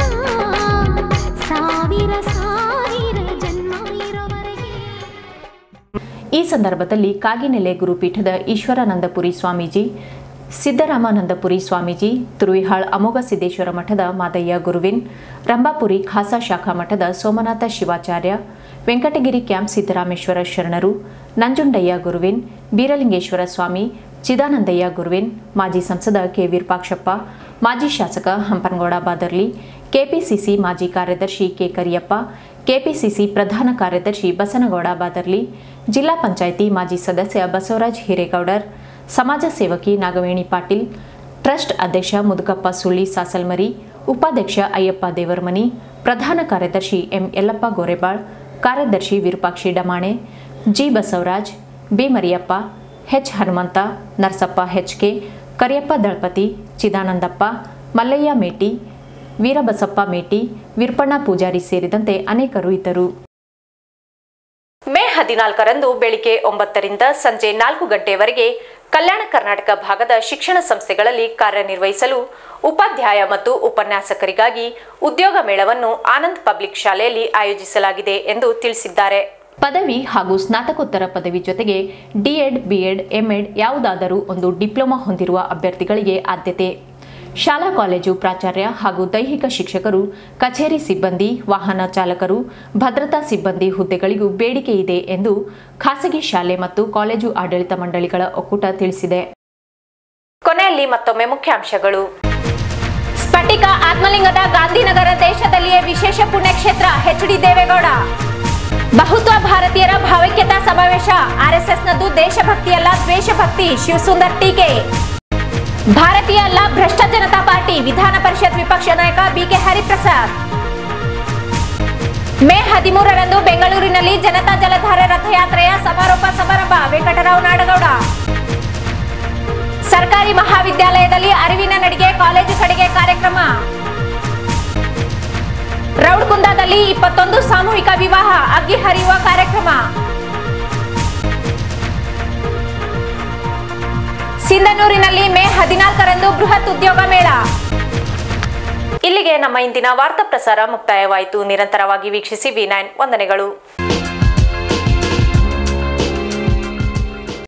ಸಾವಿರ ಸಾವಿರ ಜನ್ಮ ಇರೋವರೆಗೆ ಈ ಸಂದರ್ಭದಲ್ಲಿ ಕಾಗಿನೆಲೆ ಗುರುಪೀಠದ ಈಶ್ವರಾನಂದಪುರಿ ಸ್ವಾಮೀಜಿ ಸಿದ್ದರಾಮಾನಂದಪುರಿ ಸ್ವಾಮೀಜಿ ತುರುವಿಹಾಳ್ ಅಮೋಘ ಸಿದ್ದೇಶ್ವರ ಮಠದ ಮಾದಯ್ಯ ಗುರುವಿನ್ ರಂಭಾಪುರಿ ಖಾಸಾ ಶಾಖಾ ಮಠದ ಸೋಮನಾಥ ಶಿವಾಚಾರ್ಯ ವೆಂಕಟಗಿರಿ ಕ್ಯಾಂಪ್ ಸಿದ್ದರಾಮೇಶ್ವರ ಶರಣರು ನಂಜುಂಡಯ್ಯ ಗುರುವಿನ್ ಬೀರಲಿಂಗೇಶ್ವರ ಸ್ವಾಮಿ ಚಿದಾನಂದಯ್ಯ ಗುರುವಿನ್ ಮಾಜಿ ಸಂಸದ ಕೆ ವಿರೂಪಾಕ್ಷಪ್ಪ ಮಾಜಿ ಶಾಸಕ ಹಂಪನಗೌಡ ಬಾದರ್ಲಿ ಕೆಪಿಸಿಸಿ ಮಾಜಿ ಕಾರ್ಯದರ್ಶಿ ಕೆ ಕರಿಯಪ್ಪ ಕೆಪಿಸಿಸಿ ಪ್ರಧಾನ ಕಾರ್ಯದರ್ಶಿ ಬಸನಗೌಡ ಬಾದರ್ಲಿ ಜಿಲ್ಲಾ ಪಂಚಾಯಿತಿ ಮಾಜಿ ಸದಸ್ಯ ಬಸವರಾಜ್ ಹಿರೇಗೌಡರ್ ಸಮಾಜ ಸೇವಕಿ ನಾಗವೇಣಿ ಪಾಟೀಲ್ ಟ್ರಸ್ಟ್ ಅಧ್ಯಕ್ಷ ಮುದುಕಪ್ಪ ಸುಳ್ಳಿ ಸಾಸಲ್ಮರಿ ಉಪಾಧ್ಯಕ್ಷ ಅಯ್ಯಪ್ಪ ದೇವರಮನಿ ಪ್ರಧಾನ ಕಾರ್ಯದರ್ಶಿ ಎಂ ಯಲ್ಲಪ್ಪ ಗೋರೆಬಾಳ್ ಕಾರ್ಯದರ್ಶಿ Virupakshi Damane G Basavaraj B Mariyappa H Hanumantha Narasappa HK Kariyappa Dalapathi Chidanandappa Mallaiah Meti Veerabasappa Meti Virpanna Pujari ಸೇರಿದಂತೆ ಅನೇಕರು ಇದ್ದರು ಮೇ ಹದಿನಾಲ್ಕರಂದು ಬೆಳಿಗ್ಗೆ ಒಂಬತ್ತರಿಂದ ಸಂಜೆ ನಾಲ್ಕು ಗಂಟೆಯವರೆಗೆ ಕಲ್ಯಾಣ ಕರ್ನಾಟಕ ಭಾಗದ ಶಿಕ್ಷಣ ಸಂಸ್ಥೆಗಳಲ್ಲಿ ಕಾರ್ಯನಿರ್ವಹಿಸಲು ಉಪಾಧ್ಯಾಯ ಮತ್ತು ಉಪನ್ಯಾಸಕರಿಗಾಗಿ ಉದ್ಯೋಗ ಮೇಳವನ್ನು ಆನಂದ್ ಪಬ್ಲಿಕ್ ಶಾಲೆಯಲ್ಲಿ ಆಯೋಜಿಸಲಾಗಿದೆ ಎಂದು ತಿಳಿಸಿದ್ದಾರೆ ಪದವಿ ಹಾಗೂ ಸ್ನಾತಕೋತ್ತರ ಪದವಿ ಜೊತೆಗೆ ಡಿಎಡ್ ಬಿಎಡ್ ಎಂಎಡ್ ಯಾವುದಾದರೂ ಒಂದು ಡಿಪ್ಲೊಮಾ ಹೊಂದಿರುವ ಅಭ್ಯರ್ಥಿಗಳಿಗೆ ಆದ್ಯತೆ ಶಾಲಾ ಕಾಲೇಜು ಪ್ರಾಚಾರ್ಯ ಹಾಗೂ ದೈಹಿಕ ಶಿಕ್ಷಕರು ಕಚೇರಿ ಸಿಬ್ಬಂದಿ ವಾಹನ ಚಾಲಕರು ಭದ್ರತಾ ಸಿಬ್ಬಂದಿ ಹುದ್ದೆಗಳಿಗೂ ಬೇಡಿಕೆ ಇದೆ ಎಂದು ಖಾಸಗಿ ಶಾಲೆ ಮತ್ತು ಕಾಲೇಜು ಆಡಳಿತ ಮಂಡಳಿಗಳ ಒಕ್ಕೂಟ ತಿಳಿಸಿದೆ ಕೊನೆಯಲ್ಲಿ ಮತ್ತೊಮ್ಮೆ ಮುಖ್ಯಾಂಶಗಳು ಸ್ಫಟಿಕ ಆತ್ಮಲಿಂಗದ ಗಾಂಧಿನಗರ ದೇಶದಲ್ಲಿಯೇ ವಿಶೇಷ ಪುಣ್ಯಕ್ಷೇತ್ರ ಎಚ್ಡಿ ದೇವೇಗೌಡ ಬಹುತ್ವ ಭಾರತೀಯರ ಭಾವೈಕ್ಯತಾ ಸಮಾವೇಶ ಆರ್ಎಸ್ಎಸ್ನದ್ದು ದೇಶಭಕ್ತಿಯಲ್ಲ ದ್ವೇಷಭಕ್ತಿ ಶಿವಸುಂದರ್ ಟೀಕೆ ಭಾರತೀಯ ಅಲ್ಲ ಭ್ರಷ್ಟ ಜನತಾ ಪಾರ್ಟಿ ವಿಧಾನ ಪರಿಷತ್ ವಿಪಕ್ಷ ನಾಯಕ ಬಿಕೆ ಹರಿಪ್ರಸಾದ್ ಮೇ ಹದಿಮೂರರಂದು ಬೆಂಗಳೂರಿನಲ್ಲಿ ಜನತಾ ಜಲಧಾರೆ ರಥಯಾತ್ರೆಯ ಸಮಾರೋಪ ಸಮಾರಂಭ ವೆಂಕಟರಾವ್ ನಾಡಗೌಡ ಸರ್ಕಾರಿ ಮಹಾವಿದ್ಯಾಲಯದಲ್ಲಿ ಅರಿವಿನ ನಡಿಗೆ ಕಾಲೇಜು ಕಡೆಗೆ ಕಾರ್ಯಕ್ರಮ ರೌಡ್ಕುಂದದಲ್ಲಿ ಇಪ್ಪತ್ತೊಂದು ಸಾಮೂಹಿಕ ವಿವಾಹ ಅಗ್ಗಿ ಹರಿಯುವ ಕಾರ್ಯಕ್ರಮ ಸಿಂಧನೂರಿನಲ್ಲಿ ಮೇ ಹದಿನಾಲ್ಕರಂದು ಬೃಹತ್ ಉದ್ಯೋಗ ಮೇಳ ಇಲ್ಲಿಗೆ ನಮ್ಮ ಇಂದಿನ ವಾರ್ತಾ ಪ್ರಸಾರ ಮುಕ್ತಾಯವಾಯಿತು ನಿರಂತರವಾಗಿ ವೀಕ್ಷಿಸಿ ವಿ ನೈನ್ ವಂದನೆಗಳು